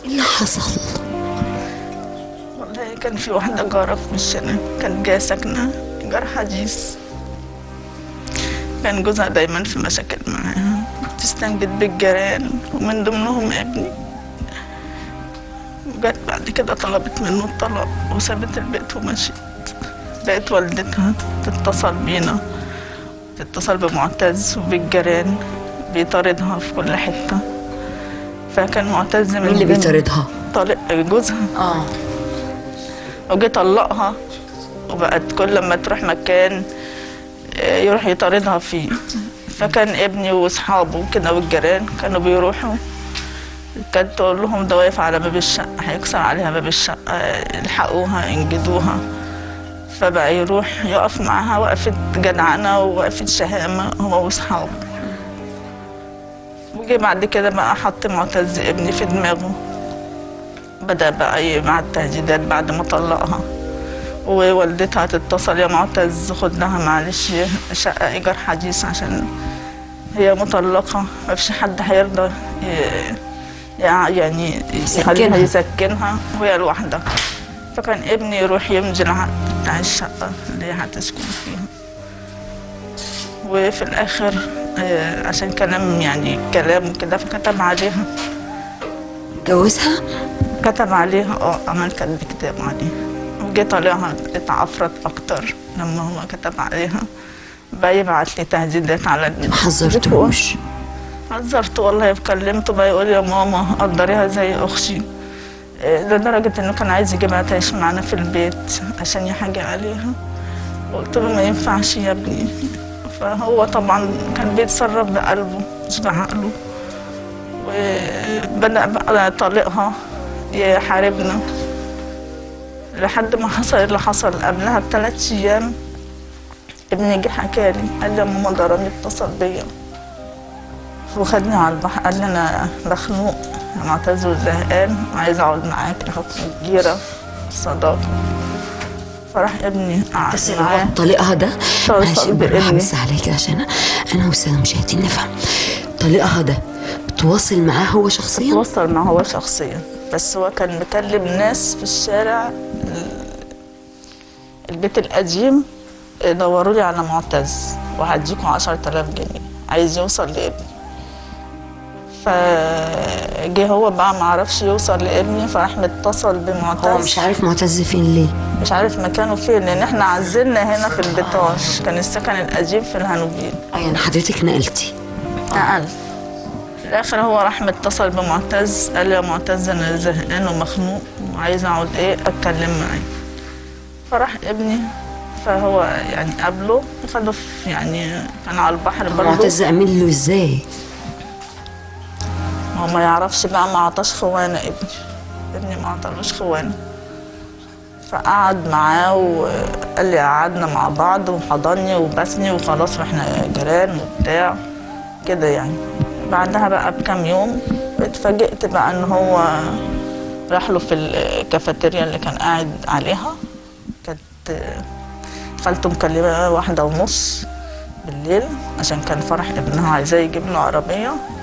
ايه اللي حصل والله كان في واحدة جارة في وشنا كانت جاية ساكنة إيجار حديث كان جوزها دايما في مشاكل معاها تستنجد بالجيران ومن ضمنهم ابني وجت بعد كده طلبت منه الطلاق وسابت البيت ومشيت بقت والدتها تتصل بينا تتصل بمعتز وبالجيران بيطاردها في كل حتة فكان معتز من مين اللي ضمن- بيطاردها طالق جوزها اه وجي طلقها وبقت كل لما تروح مكان آه، يروح يطاردها فيه فكان ابني واصحابه كده والجيران كانوا بيروحوا كانت تقول لهم ده واقف على باب الشقة هيكسر عليها باب الشقة آه، الحقوها انجدوها فبقى يروح يقف معاها وقفة جدعنة ووقفة شهامة هو واصحابه وجي بعد كده بقى حط معتز ابني في دماغه بدأ بقى ي- مع التهديدات بعد ما طلقها ووالدتها تتصل يا معتز خد لها معلش شقة إيجار حديث عشان هي مطلقة ما فيش حد هيرضى ي- يع- يعني يخليها يسكنها وهي لوحدها فكان ابني يروح يمضي العقد بتاع الشقة اللي هي هتسكن فيها وفي الآخر آه، عشان كلام يعني كلام وكده فكتب عليها جوزها كتب عليها اه عمل كتب كتاب عليها وجي طالعها اتعفرت اكتر لما هو كتب عليها بقى يبعت لي تهديدات على النت ما حذرتهوش حذرته والله كلمته بقى يقول يا ماما قدريها زي اختي إيه، لدرجة انه كان عايز يجيبها تعيش معانا في البيت عشان يحاجي عليها قلت له ما ينفعش يا ابني فهو طبعا كان بيتصرف بقلبه مش بعقله وبدأ بقى طليقها يحاربنا لحد ما حصل اللي حصل قبلها بثلاث ايام ابني جه حكالي قال لي يا ماما ده رامي اتصل بيا وخدني على البحر قال لي انا مخنوق انا معتز وزهقان وعايز اقعد معاك لحكم الجيره الصداقه فراح ابني قعد بس هو معاه طليقها ده اتصل معلش بالراحه بابني. بس عليك عشان انا والساده المشاهدين نفهم طليقها ده تواصل معاه هو شخصيا وصل معه هو شخصيا بس هو كان مكلم ناس في الشارع ال- البيت القديم دوروا لي على معتز وهديكم عشرة آلاف جنيه عايز يوصل لابني فجه هو بقى معرفش يوصل لابني فراح متصل بمعتز هو مش عارف معتز فين ليه مش عارف مكانه فين لان احنا عزلنا هنا في البطاش كان السكن القديم في الهانوفيل اه يعني حضرتك نقلتي نقل في الاخر هو راح متصل بمعتز قال لي يا معتز انا زهقان ومخنوق وعايز اقعد ايه اتكلم معاه فراح ابني فهو يعني قابله وخده في- يعني كان على البحر برضه معتز عمل له ازاي هو ما يعرفش بقى ما عطاش خوانه ابني ابني ما عطالوش خوانه فقعد معاه وقال لي قعدنا مع بعض وحضني وبسني وخلاص واحنا جيران وبتاع كده يعني بعدها بقى بكام يوم اتفاجئت بقى ان هو راح له في الكافيتيريا اللي كان قاعد عليها كانت خالته مكلمة واحدة ونص بالليل عشان كان فرح ابنها عايزاه يجيب له عربية